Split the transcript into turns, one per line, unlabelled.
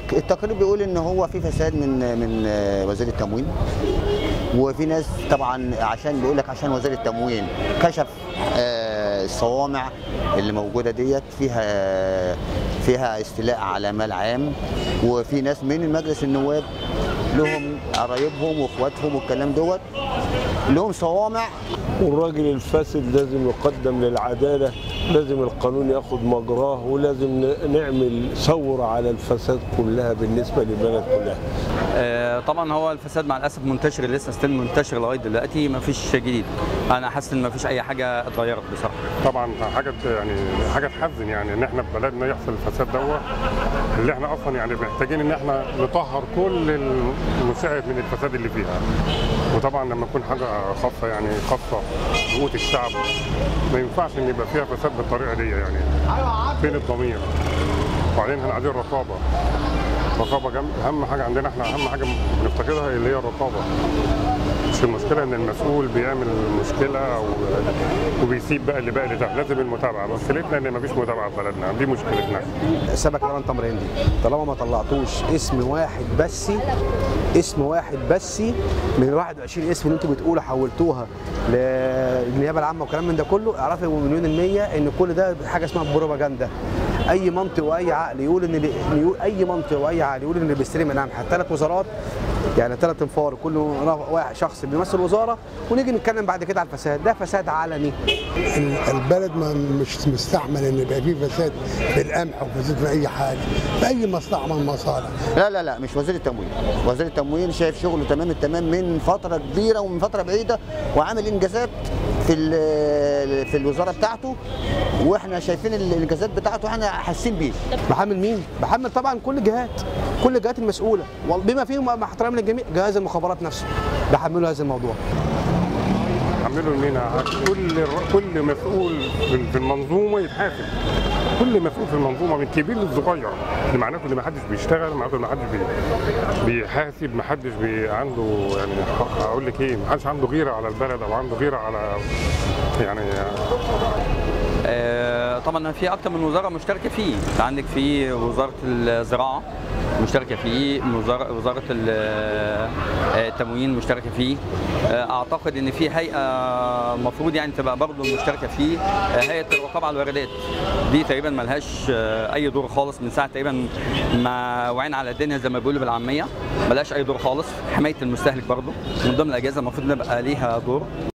التقرير بيقول ان هو في فساد من من آه، وزير التموين وفي ناس طبعا عشان بيقول لك عشان وزير التموين كشف آه، الصوامع اللي موجوده ديت فيها فيها استيلاء على مال عام وفي ناس من مجلس النواب لهم قرايبهم واخواتهم والكلام دوت لهم صوامع
والراجل الفاسد لازم يقدم للعدالة لازم القانون ياخد مجراه ولازم ن- نعمل ثورة على الفساد كلها بالنسبة للبلد كلها
آه، طبعا هو الفساد مع الاسف منتشر لسه ستيل منتشر لغايه دلوقتي ما فيش جديد انا حاسس ان ما فيش اي حاجه اتغيرت بصراحه
طبعا حاجه يعني حاجه تحزن يعني ان احنا في بلدنا يحصل الفساد دوت اللي احنا اصلا يعني محتاجين ان احنا نطهر كل المساعد من الفساد اللي فيها وطبعا لما تكون حاجه خاصه يعني خاصه بقوت الشعب ما ينفعش ان يبقى فيها فساد بالطريقه دي يعني فين الضمير وبعدين احنا عايزين رقابه رقابه جم... اهم حاجه عندنا احنا اهم حاجه بنفتقدها اللي هي الرقابه مش المشكله ان المسؤول بيعمل مشكله او وبيسيب بقى اللي بقى اللي تحت لازم المتابعه مشكلتنا ان مفيش متابعه في بلدنا دي مشكلتنا
سبك لبن تمر هندي طالما ما طلعتوش اسم واحد بس اسم واحد بس من ال 21 اسم اللي انتوا بتقولوا حولتوها للنيابه العامه والكلام من ده كله اعرفوا مليون المية ان كل ده حاجه اسمها بروباجندا اي منطق واي عقل يقول ان اللي- يقول اي منطق واي عقل يقول ان اللي بيستلم منام ثلاث وزارات يعني ثلاث انفار كل واحد شخص بيمثل وزاره ونيجي نتكلم بعد كده على الفساد ده فساد علني
ال- البلد ما مش مستحمل ان يبقى فيه فساد في القمح وفساد في اي حاجه في اي مصلحه من المصالح
لا لا لا مش وزير التموين وزير التموين شايف شغله تمام التمام من فتره كبيره ومن فتره بعيده وعامل انجازات في ال- في الوزاره بتاعته واحنا شايفين الانجازات بتاعته احنا حاسين بيه
بحمل مين؟ بحمل طبعا كل الجهات كل الجهات المسؤوله وال- بما فيهم مع احترامي للجميع جهاز المخابرات نفسه بحمله هذا الموضوع
عملوا لنا كل كل مسؤول في- في المنظومه يتحاسب كل مسؤول في المنظومه من كبير للصغير اللي معناته ان ما حدش بيشتغل معناته ان ما حدش بي- بيحاسب ما حدش بي عنده يعني هقول لك ايه ما حدش عنده غيره على البلد او عنده غيره على يعني
آه، طبعا في اكتر من وزاره مشتركه فيه انت عندك في وزاره الزراعه مشتركه فيه وزاره وزاره ال- آه، التموين مشتركه فيه آه، اعتقد ان في هيئه المفروض يعني تبقى برضه مشتركه فيه آه، هيئه الرقابه على الواردات دي تقريبا ملهاش آه، اي دور خالص من ساعه تقريبا ما وعين على الدنيا زي ما بيقولوا بالعاميه ملهاش اي دور خالص حمايه المستهلك برضه من ضمن الاجهزه المفروض نبقى ليها دور